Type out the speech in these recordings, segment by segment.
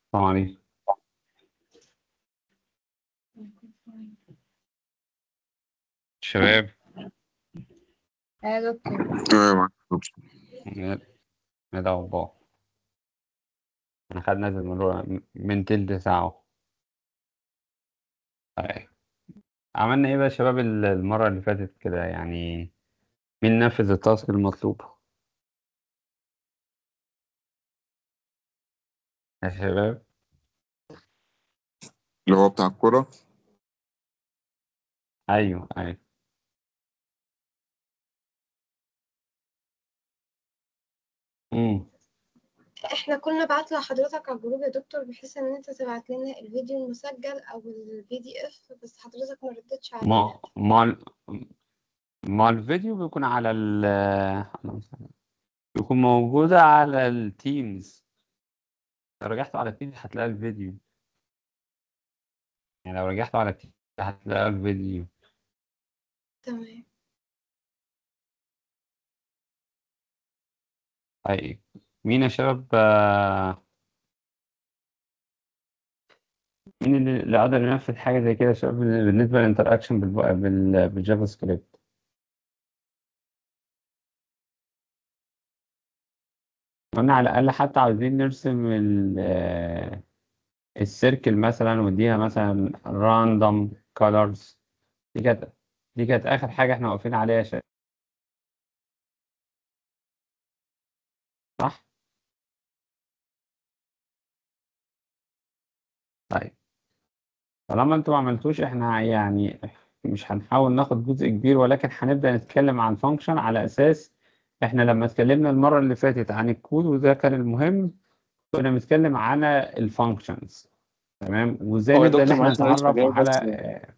السلام عليكم شباب يا دكتور ايوه ايه الأخبار احنا خدنا المرة من تلت ساعة اهو. طيب. عملنا ايه بقى يا شباب ال- المرة اللي فاتت كده يعني مين نفذ التاسك المطلوب يا شباب اللي هو بتاع الكرة ايوه ايوه امم احنا كنا بعت لحضرتك على الجروب يا دكتور بحيث ان انت تبعت لنا الفيديو المسجل او البي دي اف بس حضرتك ما ردتش علينا ما ما ال- ما الفيديو بيكون على ال اللهم صل على النبي. بيكون موجودة على التيمز لو رجعت على التيمز هتلاقي الفيديو يعني لو رجعت على التيمز هتلاقي الفيديو تمام طيب مين يا شباب آه، مين اللي اللي قدر ينفذ حاجة زي كده يا شباب بالنسبة للانتراكشن بالب- بال- بالجافا سكريبت قلنا على الأقل حتى عاوزين نرسم ال- آه، السيركل مثلا واديها مثلا random colors دي كانت دي كانت آخر حاجة احنا واقفين عليها يا شباب صح؟ طيب طالما انتوا ما عملتوش احنا يعني مش هنحاول ناخد جزء كبير ولكن هنبدأ نتكلم عن فانكشن على أساس احنا لما اتكلمنا المرة اللي فاتت عن الكود وده كان المهم كنا بنتكلم على الفانكشنز تمام وازاي هو يا نبدأ ان دكتور احنا معلش معلش نتعرف جاي على بس آه،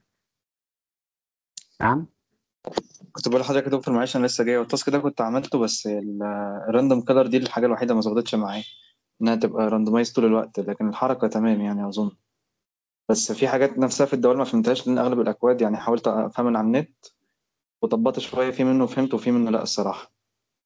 نعم كنت بقول لحضرتك يا دكتور معلش انا لسه جاي والتاسك ده كنت عملته بس الراندوم كلر دي الحاجه الوحيده ما ظبطتش معايا انها تبقى راندومايز طول الوقت لكن الحركه تمام يعني اظن بس في حاجات نفسها في الدوال ما فهمتهاش لان اغلب الاكواد يعني حاولت افهم من على النت وطبقت شويه في منه فهمت وفي منه لا الصراحه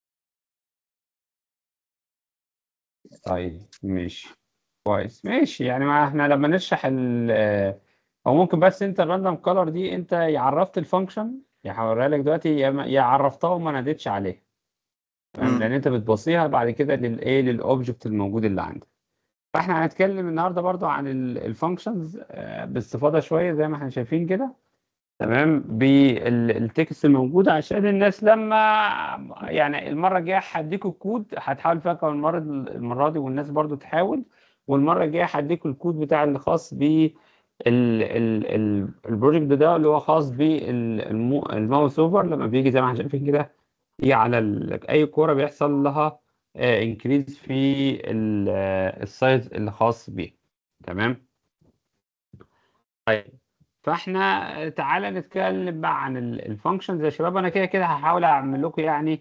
طيب ماشي كويس ماشي يعني ما احنا لما نشرح ال آه، او ممكن بس انت الراندوم كولر دي انت يا عرفت الفانكشن يا هوريها لك دلوقتي يا ما- يا عرفتها وما ناديتش عليها تمام مم. لان انت بتبصيها بعد كده للايه للاوبجكت الموجود اللي عندك فاحنا هنتكلم النهارده برضو عن الفانكشنز باستفاضه شويه زي ما احنا شايفين كده تمام بالتكست الموجود عشان الناس لما يعني المره الجايه هديكوا الكود هتحاول فيها كمان المره المره دي والناس برضو تحاول والمره الجايه هديكوا الكود بتاع اللي خاص ب البروجكت ده اللي هو خاص بالماوس اوفر لما بيجي زي ما احنا شايفين كده يجي على ال- اي كوره بيحصل لها انكريز في ال- آه، السايز اللي خاص بيه تمام طيب فاحنا تعالى نتكلم بقى عن الفانكشنز يا شباب انا كده كده هحاول اعمل لكم يعني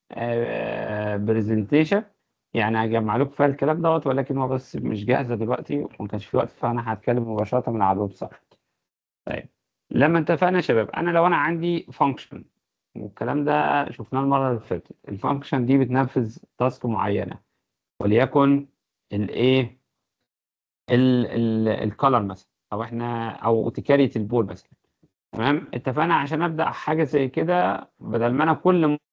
برزنتيشن يعني هجمع لكم فيها الكلام دوت ولكن هو بس مش جاهزه دلوقتي وما كانش في وقت فانا هتكلم مباشره من على الويب سايت طيب لما اتفقنا يا شباب انا لو انا عندي فانكشن والكلام ده شفناه المره اللي فاتت الفانكشن دي بتنفذ تاسك معينه وليكن الايه الكالر مثلا او احنا او تكاريت البول مثلا تمام اتفقنا عشان ابدا حاجه زي كده بدل ما انا كل م...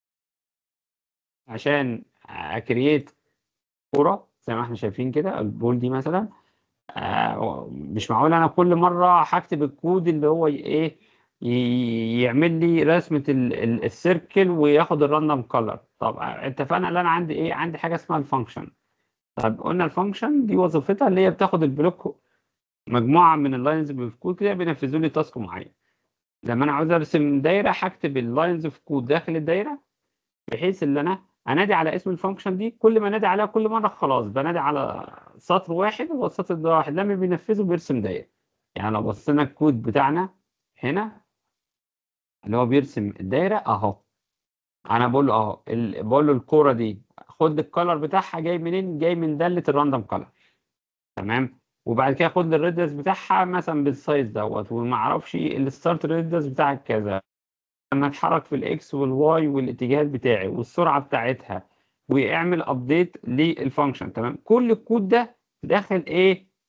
عشان اكرييت كوره زي ما احنا شايفين كده البول دي مثلا آه مش معقول انا كل مره هكتب الكود اللي هو ي- ايه ي- يعمل لي رسمه ال- ال- السيركل وياخد الراندوم كلر طب آه، اتفقنا ان انا عندي ايه عندي حاجه اسمها الفانكشن طب قلنا الفانكشن دي وظيفتها اللي هي بتاخد البلوك مجموعه من اللاينز اللي في الكود كده بينفذوا لي تاسك معين لما انا عاوز ارسم دايره هكتب اللاينز في كود داخل الدايره بحيث ان انا انادي على اسم الفانكشن دي كل ما انادي عليها كل مره خلاص بنادي على سطر واحد هو السطر ده واحد لما بينفذه بيرسم دايره يعني لو بصينا الكود بتاعنا هنا اللي هو بيرسم الدايره اهو انا بقول له اهو ال- بقول له الكوره دي خد الكلر بتاعها جاي منين جاي من داله الراندوم كلر تمام وبعد كده خد الريدس بتاعها مثلا بالسايز دوت وما اعرفش الستارت ريدس بتاعك كذا انا اتحرك في الاكس والواي والاتجاهات بتاعي والسرعه بتاعتها واعمل ابديت للفانكشن تمام كل الكود ده داخل ايه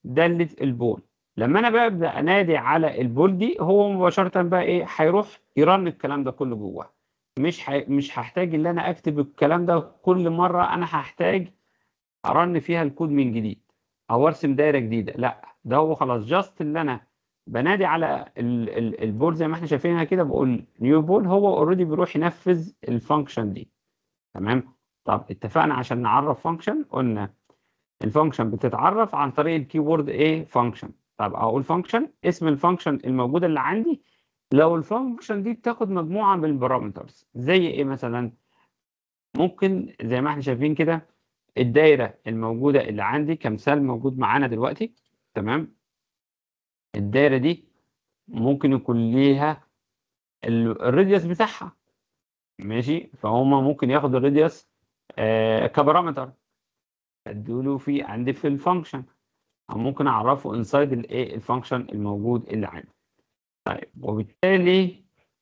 داله البول لما انا بقى ابدا انادي على البول دي هو مباشره بقى ايه هيروح يرن الكلام ده كله جواه مش ح... مش هحتاج ان انا اكتب الكلام ده كل مره انا هحتاج ارن فيها الكود من جديد او ارسم دايره جديده لا ده هو خلاص جاست اللي انا بنادي على ال... ال... البول زي ما احنا شايفينها كده بقول نيو بول هو اوريدي بيروح ينفذ الفانكشن دي تمام طب اتفقنا عشان نعرف فانكشن قلنا الفانكشن بتتعرف عن طريق الكيورد ايه فانكشن طب اقول فانكشن اسم الفانكشن الموجوده اللي عندي لو الفانكشن دي بتاخد مجموعه من البارامترز زي ايه مثلا ممكن زي ما احنا شايفين كده الدايره الموجوده اللي عندي كمثال موجود معانا دلوقتي تمام الدايره دي ممكن يكون ليها ال- الراديوس بتاعها ماشي فهم ممكن ياخد الراديوس آه كبارامتر اديله في عندي في الفانكشن او ممكن اعرفه انسايد الايه الفانكشن الموجود اللي عندي طيب وبالتالي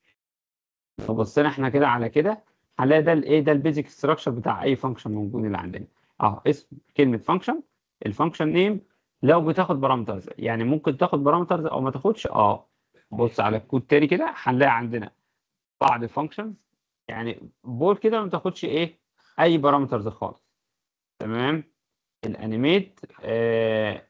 لو بصينا احنا كده على كده هنلاقي ده الايه ده البيزك ستراكشر بتاع اي فانكشن موجود اللي عندنا اهو اسم كلمه فانكشن الفانكشن نيم لو بتاخد بارامترز يعني ممكن تاخد بارامترز او ما تاخدش اه بص على الكود تاني كده هنلاقي عندنا بعض الفانكشنز يعني بول كده ما بتاخدش ايه اي بارامترز خالص تمام الانيميت آه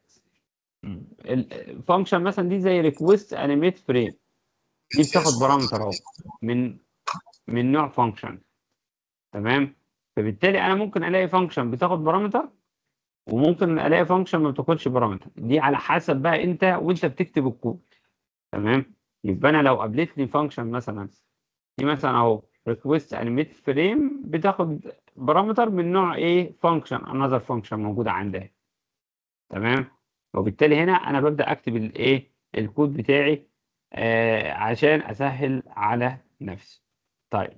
الفانكشن مثلا دي زي ريكويست انيميت فريم دي بتاخد بارامتر اهو من من نوع فانكشن تمام فبالتالي انا ممكن الاقي فانكشن بتاخد بارامتر وممكن الاقي فانكشن ما بتاخدش بارامتر دي على حسب بقى انت وانت بتكتب الكود تمام يبقى انا لو قابلتني فانكشن مثلا دي مثلا اهو ريكويست انيميت فريم بتاخد بارامتر من نوع ايه فانكشن انذر فانكشن موجوده عندها تمام وبالتالي هنا انا ببدا اكتب الايه الكود بتاعي آه عشان اسهل على نفسي طيب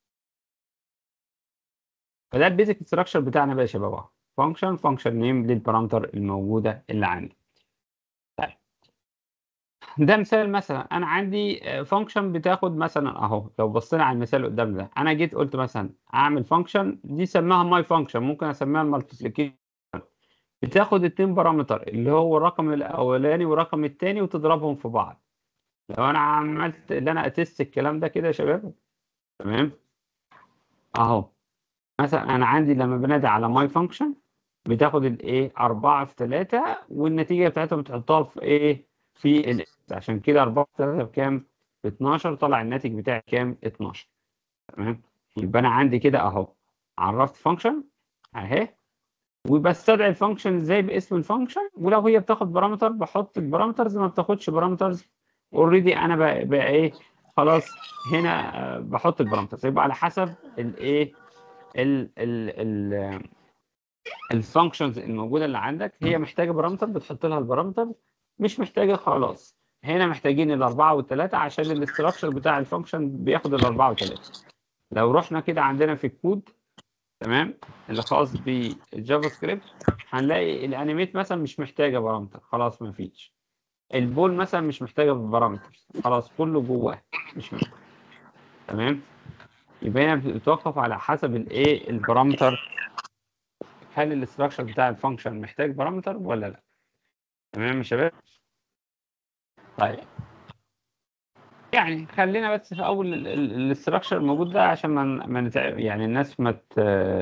فده البيزك ستراكشر بتاعنا بقى يا شباب اهو فانكشن فانكشن نيم للبارامتر الموجوده اللي عندي طيب ده مثال مثلا انا عندي فانكشن بتاخد مثلا اهو لو بصينا على المثال اللي قدامنا ده انا جيت قلت مثلا اعمل فانكشن دي سماها ماي فانكشن ممكن اسميها المالتيبليكيشن بتاخد اتنين بارامتر اللي هو الرقم الاولاني والرقم الثاني وتضربهم في بعض لو انا عملت اللي انا اتست الكلام ده كده يا شباب تمام اهو مثلا انا عندي لما بنادي على ماي فانكشن بتاخد الايه 4 في 3 والنتيجه بتاعتها بتحطها في ايه في ال عشان كده 4 في 3 بكام؟ ب 12 طلع الناتج بتاعي كام؟ 12 تمام يبقى انا عندي كده اهو عرفت فانكشن اهي وبستدعي الفانكشن ازاي باسم الفانكشن ولو هي بتاخد بارامتر بحط البارامترز ما بتاخدش بارامترز اوريدي انا بقى, بقى ايه خلاص هنا آه، بحط البارامترز يبقى على حسب الايه ال ال ال الفانكشنز الموجوده اللي عندك هي محتاجه بارامتر بتحط لها البارامتر مش محتاجه خلاص هنا محتاجين الاربعه والثلاثه عشان الاستراكشر بتاع الفانكشن بياخد الاربعه والثلاثه لو رحنا كده عندنا في الكود تمام اللي خاص بالجافا سكريبت هنلاقي الانيميت مثلا مش محتاجه بارامتر خلاص ما فيش البول مثلا مش محتاجه بارامتر خلاص كله جواه مش محتاج تمام يبقى هنا بتتوقف على حسب الايه البارامتر هل الاستراكشر بتاع الفانكشن محتاج بارامتر ولا لا تمام يا شباب طيب يعني خلينا بس في اول الاستراكشر الموجود ده عشان ما ما نتع... يعني الناس ما ت...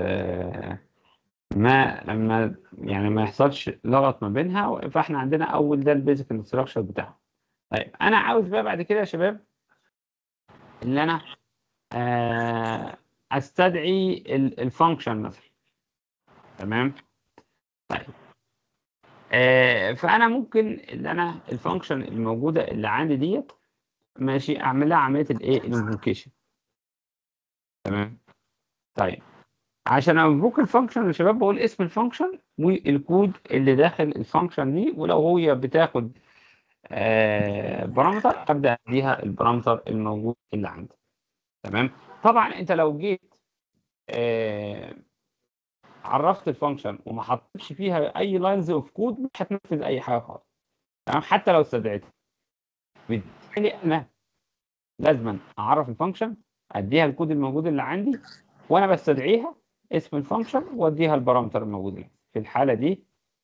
ما ما يعني ما يحصلش لغط ما بينها فاحنا عندنا اول ده البيزك الاستراكشر بتاعه طيب انا عاوز بقى بعد كده يا شباب ان انا آه، استدعي الفانكشن مثلا تمام طيب آه، فانا ممكن ان انا الفانكشن الموجوده اللي عندي ديت ماشي اعمل لها عمليه الايه الانفوكيشن تمام طيب عشان انفوك الفانكشن يا شباب بقول اسم الفانكشن والكود اللي داخل الفانكشن دي ولو هي بتاخد آه بارامتر ابدا اديها البارامتر الموجود اللي عندي تمام طبعا انت لو جيت آه عرفت الفانكشن وما حطيتش فيها اي لاينز اوف كود مش هتنفذ اي حاجه خالص تمام حتى لو استدعيتها بالتالي انا لازما اعرف الفانكشن اديها الكود الموجود اللي عندي وانا بستدعيها اسم الفانكشن واديها البارامتر الموجود اللي. في الحاله دي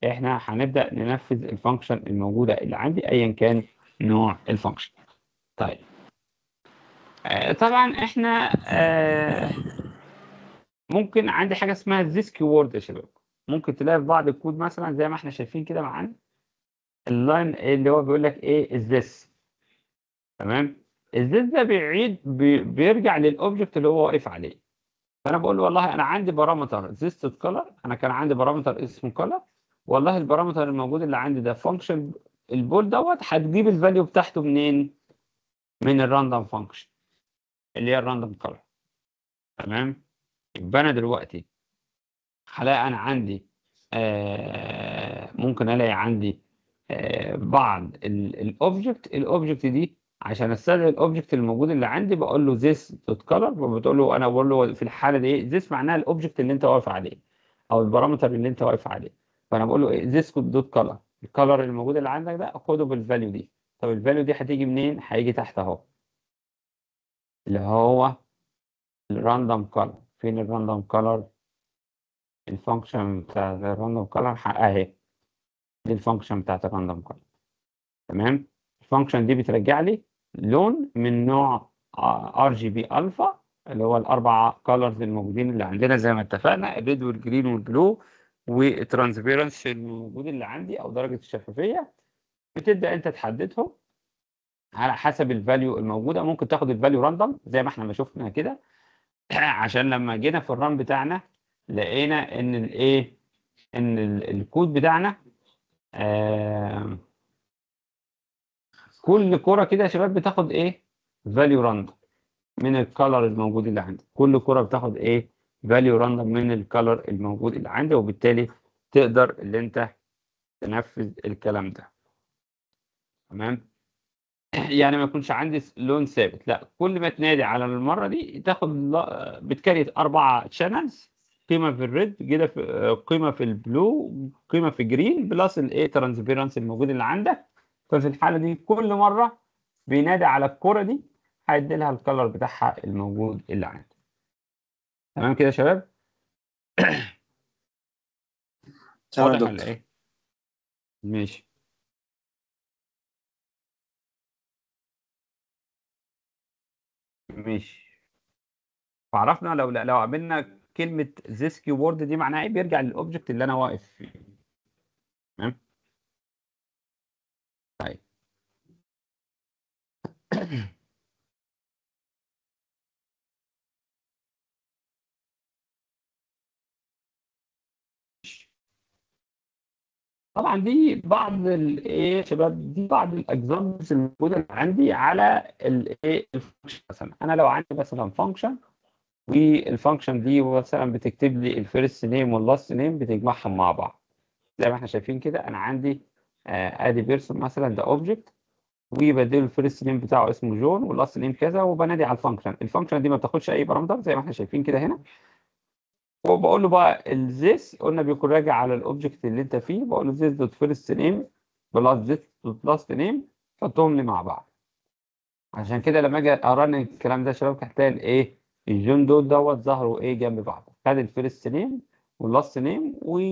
احنا هنبدا ننفذ الفانكشن الموجوده اللي عندي ايا كان نوع الفانكشن طيب آه، طبعا احنا آه، ممكن عندي حاجه اسمها this keyword يا شباب ممكن تلاقي في بعض الكود مثلا زي ما احنا شايفين كده معانا اللاين اللي هو بيقول لك ايه is this تمام الزيت ده بيعيد بي- بيرجع للاوبجكت اللي هو واقف عليه فانا بقول له والله انا عندي بارامتر زيست كولر انا كان عندي بارامتر اسمه كولر والله البارامتر الموجود اللي عندي ده فانكشن البول دوت هتجيب الفاليو بتاعته منين من الراندوم فانكشن اللي هي الراندوم كولر تمام يبقى انا دلوقتي هلاقي انا عندي آه ممكن الاقي عندي آه بعض الاوبجكت الاوبجكت دي عشان استدعي الاوبجكت الموجود اللي عندي بقول له this دوت كلر فبتقول له انا بقول له في الحاله دي ايه this معناها الاوبجكت اللي انت واقف عليه او البارامتر اللي انت واقف عليه فانا بقول له ايه this دوت كلر الكلر الموجود اللي عندك ده خده بالفاليو دي طب الفاليو دي هتيجي منين هيجي تحت اهو اللي هو الراندوم كلر فين الراندوم كلر الفانكشن بتاع الراندوم كلر اهي دي الفانكشن بتاعت الراندوم كلر تمام الفانكشن دي بترجع لي لون من نوع ار جي بي الفا اللي هو الاربع كولرز الموجودين اللي عندنا زي ما اتفقنا الريد والجرين والبلو والترانسبيرنس الموجود اللي عندي او درجه الشفافيه بتبدا انت تحددهم على حسب الفاليو الموجوده ممكن تاخد الفاليو راندوم زي ما احنا ما شفنا كده عشان لما جينا في الران بتاعنا لقينا ان الايه ان ال- الكود بتاعنا آه كل كرة كده يا شباب بتاخد ايه فاليو راندوم من الكالر الموجود اللي عندي كل كرة بتاخد ايه فاليو راندوم من الكالر الموجود اللي عندي وبالتالي تقدر اللي انت تنفذ الكلام ده تمام يعني ما يكونش عندي لون ثابت لا كل ما تنادي على المرة دي تاخد لا- بتكريت أربعة شانلز قيمة في الريد كده في قيمة في البلو قيمة في الجرين بلس الايه ترانسبيرنس الموجود اللي عندك ففي الحالة دي كل مرة بينادي على الكرة دي هيدي لها الكلر بتاعها الموجود اللي عنده تمام كده يا شباب تمام يا واضح ولا دكتور ايه ماشي ماشي فعرفنا لو لو عملنا كلمة this keyword دي معناها ايه بيرجع للاوبجكت اللي انا واقف فيه تمام طيب طبعا دي بعض الايه يا شباب دي بعض الاكزامبلز الموجوده اللي عندي على الايه الفانكشن مثلا انا لو عندي مثلا فانكشن والفانكشن دي مثلا بتكتب لي الفيرست نيم واللاست نيم بتجمعهم مع بعض زي ما احنا شايفين كده انا عندي آه، ادي بيرسون مثلا ده اوبجكت وبديله الفيرست نيم بتاعه اسمه جون واللاست نيم كذا وبنادي على الفانكشن الفانكشن دي ما بتاخدش اي بارامتر زي ما احنا شايفين كده هنا وبقول له بقى الزيس قلنا بيكون راجع على الاوبجكت اللي انت فيه بقول له زيس دوت فيرست نيم بلس زيس دوت لاست نيم حطهم لي مع بعض عشان كده لما اجي ارن الكلام ده يا شباب هتلاقي الايه الجون دول دوت ظهروا ايه جنب بعض خد الفيرست نيم واللاست نيم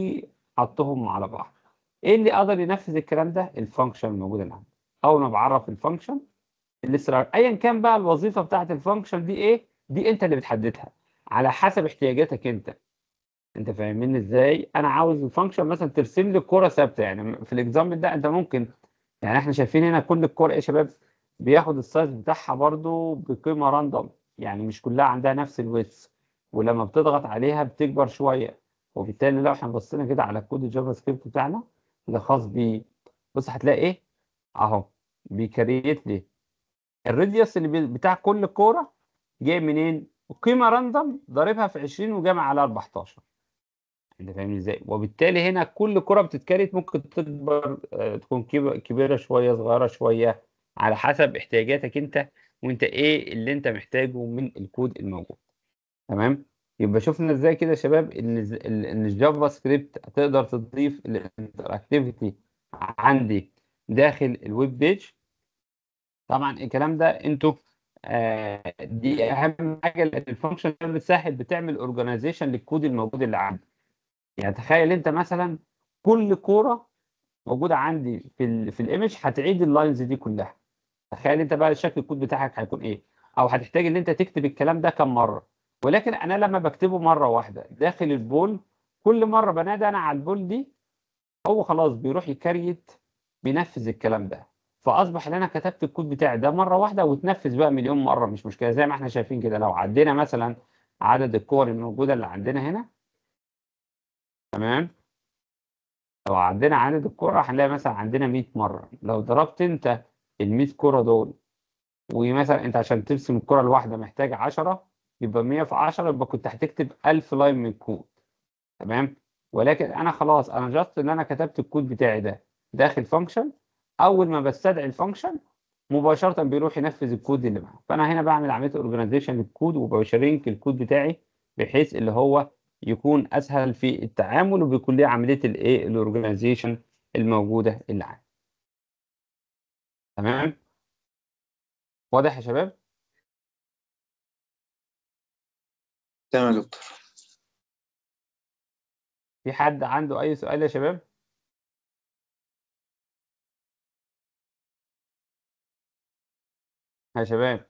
وحطهم على بعض ايه اللي قدر ينفذ الكلام ده الفانكشن الموجود اللي عندي اول ما بعرف الفانكشن الاسترار ايا كان بقى الوظيفه بتاعت الفانكشن دي ايه دي انت اللي بتحددها على حسب احتياجاتك انت انت فاهمين ازاي انا عاوز الفانكشن مثلا ترسم لي كوره ثابته يعني في الاكزامبل ده انت ممكن يعني احنا شايفين هنا كل الكور ايه يا شباب بياخد السايز بتاعها برضو بقيمه راندوم يعني مش كلها عندها نفس الويتس ولما بتضغط عليها بتكبر شويه وبالتالي لو احنا بصينا كده على كود الجافا سكريبت بتاعنا اللي خاص بيه بص هتلاقي ايه اهو بيكريت لي الراديوس اللي بي- بتاع كل كوره جاي منين قيمه راندوم ضاربها في 20 وجامع على 14 انت فاهمني ازاي وبالتالي هنا كل كره بتتكريت ممكن تكبر آه، تكون كب- كبيره شويه صغيره شويه على حسب احتياجاتك انت وانت ايه اللي انت محتاجه من الكود الموجود تمام يبقى شفنا ازاي كده يا شباب ان الز- ال- ان الجافا سكريبت تقدر تضيف الانتراكتيفيتي عندي داخل الويب بيج طبعا الكلام ده انتوا آه، دي اهم حاجه لان الفانكشن بتسهل بتعمل اورجانيزيشن للكود الموجود اللي عندك يعني تخيل انت مثلا كل كوره موجوده عندي في ال في الايمج هتعيد اللاينز دي كلها تخيل انت بقى شكل الكود بتاعك هيكون ايه او هتحتاج ان انت تكتب الكلام ده كم مره ولكن انا لما بكتبه مره واحده داخل البول كل مره بنادي انا على البول دي هو خلاص بيروح يكريت بينفذ الكلام ده فاصبح ان انا كتبت الكود بتاعي ده مره واحده وتنفذ بقى مليون مره مش مشكله زي ما احنا شايفين كده لو عدينا مثلا عدد الكور الموجوده اللي عندنا هنا تمام لو عندنا عدد الكرة هنلاقي مثلا عندنا 100 مرة لو ضربت انت ال 100 كرة دول ومثلا انت عشان ترسم الكرة الواحدة محتاج 10 يبقى 100 في 10 يبقى كنت هتكتب 1000 لاين من الكود تمام ولكن انا خلاص انا جاست ان انا كتبت الكود بتاعي ده داخل فانكشن اول ما بستدعي الفانكشن مباشرة بيروح ينفذ الكود اللي معاه فانا هنا بعمل عملية اورجانيزيشن للكود وبشرينك الكود بتاعي بحيث اللي هو يكون اسهل في التعامل وبيكون ليه عمليه الايه الاورجانيزيشن الموجوده اللي عندي تمام واضح يا شباب تمام يا دكتور في حد عنده اي سؤال يا شباب يا شباب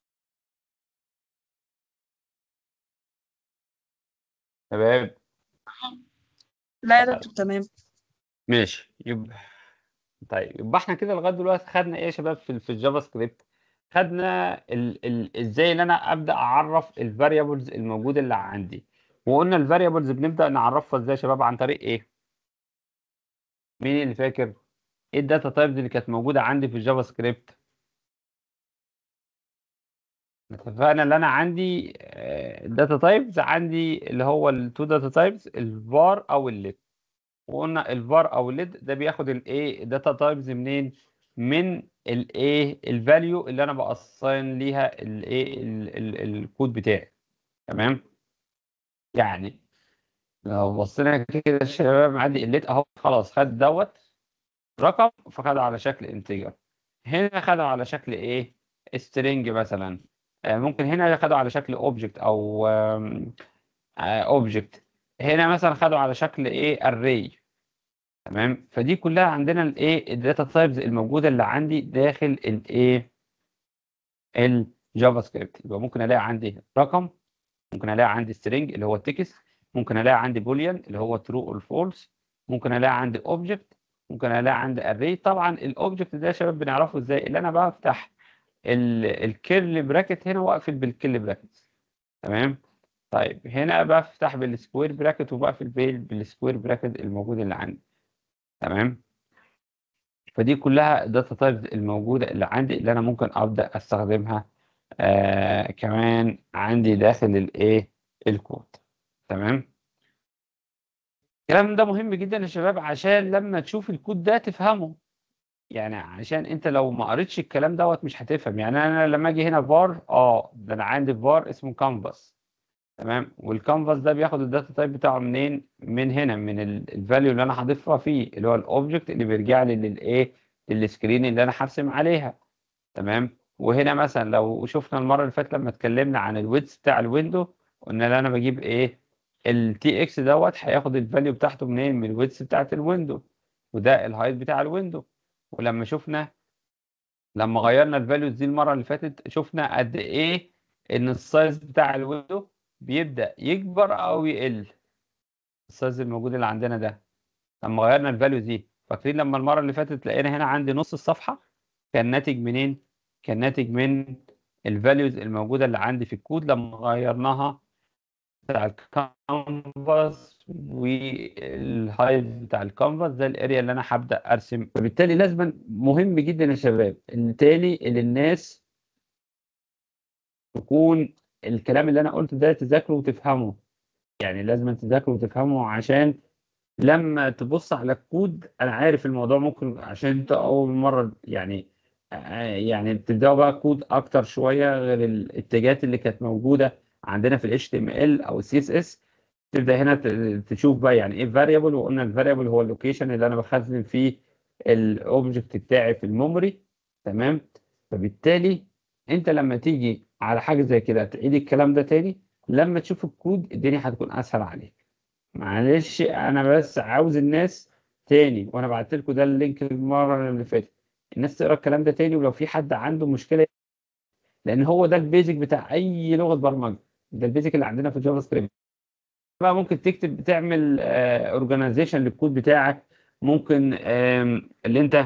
شباب لا يا دكتور تمام ماشي يبقى طيب يبقى احنا كده لغايه دلوقتي خدنا ايه يا شباب في في الجافا سكريبت خدنا ال ال ازاي ان انا ابدا اعرف الفاريبلز الموجوده اللي عندي وقلنا الفاريبلز بنبدا نعرفها ازاي يا شباب عن طريق ايه مين اللي فاكر ايه الداتا تايبز اللي كانت موجوده عندي في الجافا سكريبت اتفقنا ان انا عندي الداتا تايبز عندي اللي هو التو داتا تايبز الفار او الليد وقلنا الفار او الليد ده بياخد الايه الداتا تايبز منين من الايه الفاليو اللي انا بأصين ليها الايه الكود بتاعي تمام يعني لو بصينا كده يا شباب عندي الليد اهو خلاص خد دوت رقم فخده على شكل انتجر هنا خده على شكل ايه string مثلا ممكن هنا خدوا على شكل اوبجكت او اوبجكت هنا مثلا خدوا على شكل ايه array تمام فدي كلها عندنا الايه الداتا تايبز الموجوده اللي عندي داخل الايه الجافا سكريبت يبقى ممكن الاقي عندي رقم ممكن الاقي عندي string اللي هو تكست ممكن الاقي عندي بوليان اللي هو true or false ممكن الاقي عندي اوبجكت ممكن الاقي عندي array طبعا الاوبجكت ده يا شباب بنعرفه ازاي اللي انا بفتح الكيرل براكت هنا واقفل بالكيرل براكت تمام طيب هنا بفتح بالسكوير براكت وبقفل بالسكوير براكت الموجود اللي عندي تمام فدي كلها الداتا تايبز الموجوده اللي عندي اللي انا ممكن ابدا استخدمها آه كمان عندي داخل الايه الكود تمام الكلام ده مهم جدا يا شباب عشان لما تشوف الكود ده تفهمه يعني عشان انت لو ما قريتش الكلام دوت مش هتفهم يعني انا لما اجي هنا فار اه ده انا عندي فار اسمه كانفاس تمام والكانفاس ده بياخد الداتا تايب بتاعه منين من هنا من الفاليو اللي انا هضيفها فيه اللي هو الاوبجكت اللي بيرجع لي للايه للسكرين اللي انا هرسم عليها تمام وهنا مثلا لو شفنا المره اللي فاتت لما اتكلمنا عن الويدث بتاع الويندو قلنا ان انا بجيب ايه التي اكس دوت هياخد الفاليو بتاعته منين من الويدث بتاعت الويندو وده الهايت بتاع الويندو ولما شفنا لما غيرنا الفاليوز دي المره اللي فاتت شفنا قد ايه ان السايز بتاع الويندو بيبدا يكبر او يقل السايز الموجود اللي عندنا ده لما غيرنا الفاليوز دي فاكرين لما المره اللي فاتت لقينا هنا عندي نص الصفحه كان ناتج منين كان ناتج من الفاليوز الموجوده اللي عندي في الكود لما غيرناها بتاع الكانفاس والهايت بتاع الكانفاس ده الاريا اللي انا هبدا ارسم فبالتالي لازم مهم جدا يا شباب ان تاني ان الناس تكون الكلام اللي انا قلته ده تذاكره وتفهمه يعني لازم تذاكره وتفهمه عشان لما تبص على الكود انا عارف الموضوع ممكن عشان انت اول مره يعني يعني بتبداوا بقى كود اكتر شويه غير الاتجاهات اللي كانت موجوده عندنا في ال HTML او ال CSS تبدا هنا تشوف بقى يعني ايه variable وقلنا الفاريبل هو اللوكيشن اللي انا بخزن فيه الاوبجكت بتاعي في الميموري تمام فبالتالي انت لما تيجي على حاجه زي كده تعيد الكلام ده تاني لما تشوف الكود الدنيا هتكون اسهل عليك معلش انا بس عاوز الناس تاني وانا بعت لكم ده اللينك المره اللي فاتت الناس تقرا الكلام ده تاني ولو في حد عنده مشكله لان هو ده البيزك بتاع اي لغه برمجه ده البيزك اللي عندنا في الجافا سكريبت بقى ممكن تكتب تعمل اورجانيزيشن للكود بتاعك ممكن آم، اللي انت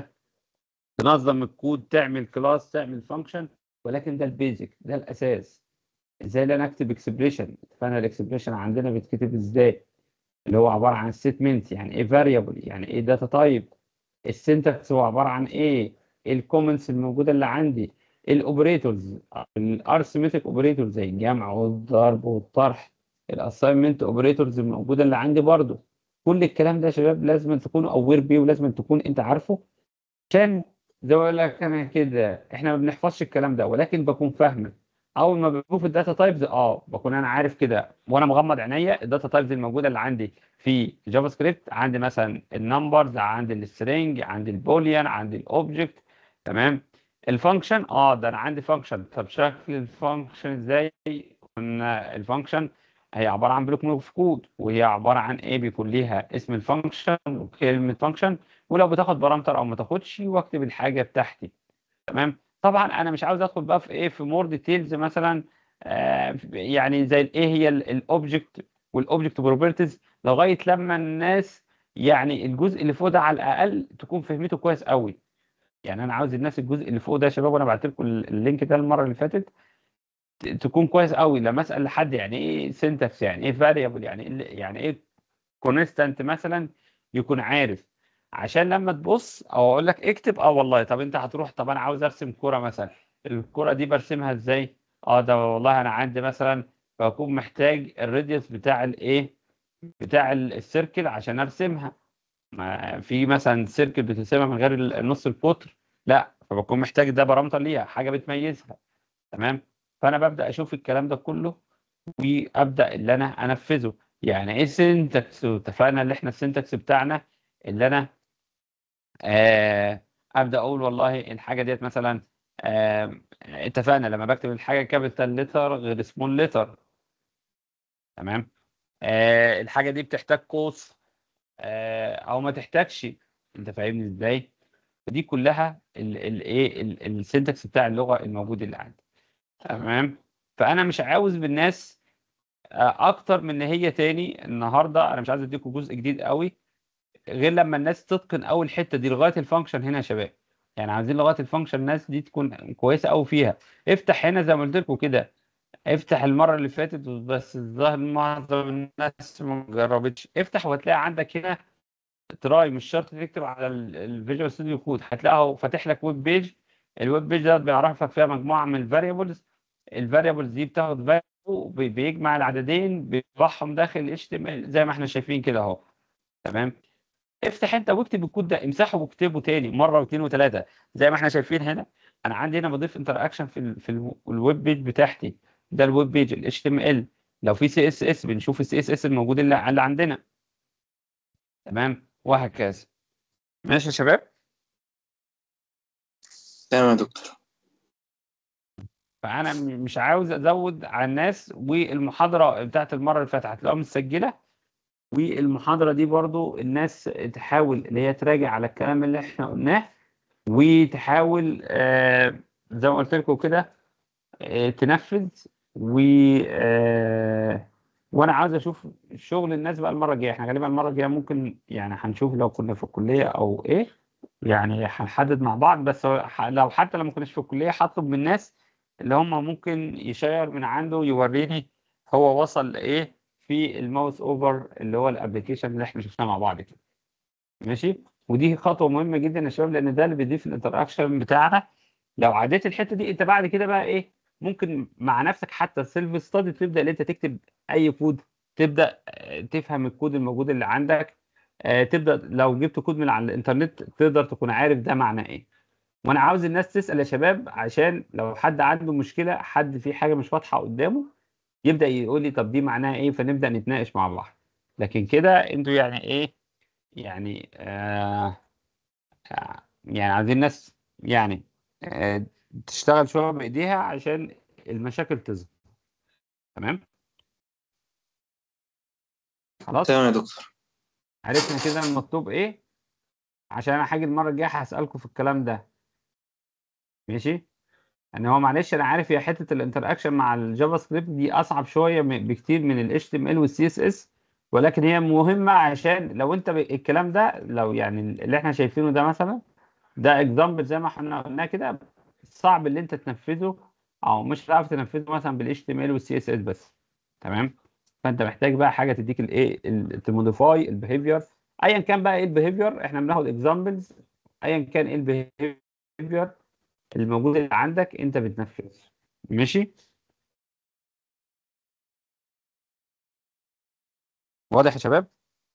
تنظم الكود تعمل كلاس تعمل فانكشن ولكن ده البيزك ده الاساس ازاي اللي انا اكتب اكسبريشن فانا الاكسبريشن عندنا بيتكتب ازاي اللي هو عباره عن ستيتمنت يعني ايه فاريبل يعني ايه داتا تايب السنتكس هو عباره عن ايه ايه الكومنتس الموجوده اللي عندي الاوبريتورز الارثمتيك اوبريتورز زي الجمع والضرب والطرح الاساينمنت اوبريتورز الموجوده اللي عندي برضو كل الكلام ده يا شباب لازم تكونوا اوير بيه ولازم تكون انت عارفه عشان زي ما بقول لك انا كده احنا ما بنحفظش الكلام ده ولكن بكون فاهمه اول ما بشوف الداتا تايبز اه بكون انا عارف كده وانا مغمض عينيا الداتا تايبز الموجوده اللي عندي في جافا سكريبت عندي مثلا النمبرز عندي السترينج عندي البوليان عندي الاوبجكت تمام الفانكشن اه ده انا عندي فانكشن طب شكل الفانكشن ازاي قلنا الفانكشن هي عباره عن بلوك اوف كود وهي عباره عن ايه بيكون ليها اسم الفانكشن وكلمه فانكشن ولو بتاخد بارامتر او ما تاخدش واكتب الحاجه بتاعتي تمام طبعا انا مش عاوز ادخل بقى في ايه في مور ديتيلز مثلا آه يعني زي ايه هي الاوبجكت والاوبجكت بروبرتيز لغايه لما الناس يعني الجزء اللي فوق ده على الاقل تكون فهمته كويس قوي يعني انا عاوز الناس الجزء اللي فوق ده يا شباب وانا بعت لكم اللينك ده المره اللي فاتت ت- تكون كويس قوي لما اسال لحد يعني ايه سنتكس يعني ايه فاريبل يعني ايه يعني ايه كونستانت مثلا يكون عارف عشان لما تبص او اقول لك اكتب اه والله طب انت هتروح طب انا عاوز ارسم كرة مثلا الكرة دي برسمها ازاي اه ده والله انا عندي مثلا بكون محتاج الراديوس بتاع الايه بتاع ال- السيركل عشان ارسمها ما في مثلا سيركل بترسمها من غير ال- النص القطر لا فبكون محتاج ده بارامتر ليها حاجه بتميزها تمام فانا ببدا اشوف الكلام ده كله وابدا اللي انا انفذه يعني ايه سنتكس واتفقنا اللي احنا السنتكس بتاعنا اللي انا آه ابدا اقول والله الحاجه ديت مثلا آه اتفقنا لما بكتب الحاجه كابيتال لتر غير سمول لتر تمام آه الحاجه دي بتحتاج قوس آه او ما تحتاجش انت فاهمني ازاي دي كلها الايه السنتكس بتاع اللغه الموجود اللي عندي تمام فانا مش عاوز بالناس آه، اكتر من ان هي تاني النهارده انا مش عايز اديكم جزء جديد قوي غير لما الناس تتقن اول الحته دي لغايه الفانكشن هنا يا شباب يعني عايزين لغايه الفانكشن الناس دي تكون كويسه قوي فيها افتح هنا زي ما قلت لكم كده افتح المره اللي فاتت بس الظاهر معظم الناس ما جربتش افتح وهتلاقي عندك هنا تراي مش شرط تكتب على الفيجوال ستوديو كود هتلاقيه هو فاتح لك ويب بيج الويب بيج ده بيعرفك فيها مجموعه من الفاريبلز الفاريبلز دي بتاخد فاليو بيجمع العددين بيطبعهم داخل اتش تي ام ال زي ما احنا شايفين كده اهو تمام افتح انت واكتب الكود ده امسحه واكتبه تاني مره واثنين وثلاثه زي ما احنا شايفين هنا انا عندي هنا بضيف انتر اكشن في ال في ال الويب بيج بتاعتي ده الويب بيج ال HTML لو في سي اس اس بنشوف السي اس اس الموجود اللي, اللي عندنا تمام وهكذا ماشي يا شباب تمام يا دكتور فانا م- مش عاوز ازود على الناس والمحاضره بتاعت المره اللي فاتت هتلاقوها مسجله والمحاضره دي برضو الناس تحاول اللي هي تراجع على الكلام اللي احنا قلناه وتحاول آه، زي ما قلت لكم كده آه، تنفذ و آه، وانا عاوز اشوف شغل الناس بقى المره الجايه احنا غالبا المره الجايه ممكن يعني هنشوف لو كنا في الكليه او ايه يعني هنحدد مع بعض بس هو ح- لو حتى لما كناش في الكليه هطلب من الناس اللي هم ممكن يشير من عنده يوريني هو وصل لايه في الماوس اوفر اللي هو الابلكيشن اللي احنا شفناه مع بعض كده ماشي ودي خطوه مهمه جدا يا شباب لان ده اللي بيضيف الانتراكشن بتاعنا لو عديت الحته دي انت بعد كده بقى ايه ممكن مع نفسك حتى السيلف ستادي تبدا ان انت تكتب اي كود تبدا آه، تفهم الكود الموجود اللي عندك آه، تبدا لو جبت كود من على الانترنت تقدر تكون عارف ده معناه ايه وانا عاوز الناس تسال يا شباب عشان لو حد عنده مشكله حد في حاجه مش واضحه قدامه يبدا يقول لي طب دي معناها ايه فنبدا نتناقش مع بعض لكن كده انتوا يعني ايه يعني آه آه، يعني عايزين ناس يعني آه تشتغل شويه بايديها عشان المشاكل تظهر تمام خلاص تمام يا دكتور عرفنا كده المطلوب ايه عشان انا هاجي المره الجايه هسالكم في الكلام ده ماشي ان هو معلش انا عارف هي حته الانتراكشن مع الجافا سكريبت دي اصعب شويه م- بكتير من ال HTML وال CSS ولكن هي مهمه عشان لو انت ب- الكلام ده لو يعني اللي احنا شايفينه ده مثلا ده اكزامبل زي ما احنا قلنا كده صعب اللي انت تنفذه او مش هتعرف تنفذه مثلا بال HTML وال CSS بس تمام فانت محتاج بقى حاجه تديك الايه تموديفاي البيهيفير ايا كان بقى ايه البيهيفير احنا بناخد اكزامبلز ايا كان ايه البيهيفير الموجود اللي عندك انت بتنفذه ماشي واضح يا شباب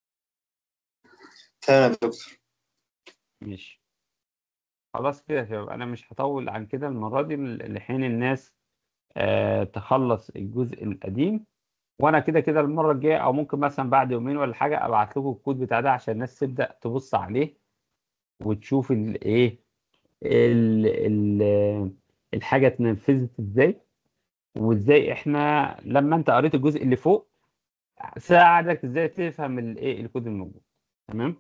تمام يا دكتور ماشي خلاص كده يا شباب انا مش هطول عن كده المره دي لحين الناس آه تخلص الجزء القديم وانا كده كده المره الجايه او ممكن مثلا بعد يومين ولا حاجه ابعت لكم الكود بتاع ده عشان الناس تبدا تبص عليه وتشوف الايه ال ال الحاجه اتنفذت ازاي وازاي احنا لما انت قريت الجزء اللي فوق ساعدك ازاي تفهم الايه الكود الموجود تمام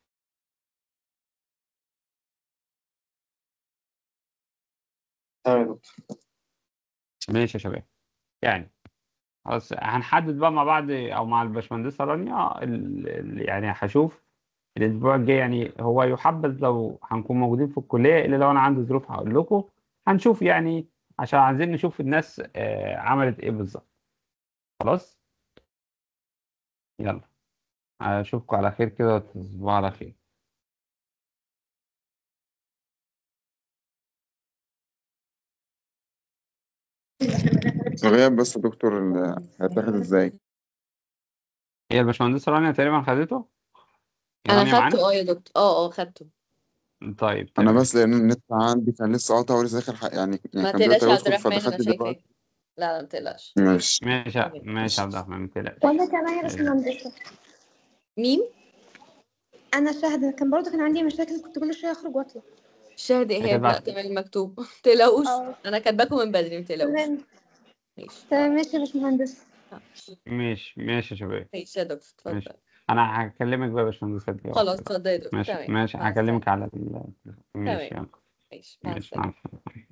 تمام يا دكتور ماشي يا شباب يعني خلاص هنحدد بقى مع بعض او مع الباشمهندسه رانيا ال- ال- يعني هشوف الاسبوع الجاي يعني هو يحبذ لو هنكون موجودين في الكليه الا لو انا عندي ظروف هقول لكم هنشوف يعني عشان عايزين نشوف الناس آه، عملت ايه بالظبط خلاص يلا اشوفكم على خير كده وتصبحوا على خير الغياب بس يا دكتور ال- هيتاخد ازاي؟ هي الباشمهندسه رانيا تقريبا خدته هي انا رانيا معانا خدته اه يا دكتور اه اه خدته طيب انا تمام بس لان النت عندي كان لسه قاطع ولسه داخل حق يعني يعني ما كان دلوقتي تقلقش يا عبد هيدخل الرحمن انا فدخلت شايفاه دلوقتي لا لا ما تقلقش ماشي ماشي تمام ماشي يا عبد الرحمن ما تقلقش وانا كمان يا ماشي. باشمهندسة مين انا شاهدة كان برضه كان عندي مشاكل كنت كل شوية اخرج واطلع شاهد ايهاب لا هتبعت- تمام مكتوب تقلقوش اه انا كاتباكم من بدري ما تقلقوش تمام ماشي تمام ماشي يا باشمهندسة ماشي ماشي يا شباب ماشي يا دكتور ماشي. اتفضل انا هكلمك بقى يا باشمهندس هدي خلاص واحدة. اتفضل يا دكتور ماشي تمام ماشي مع هكلمك السلامة. على ال... ماشي تمام. يلا ماشي مع ماشي السلامة مع السلامة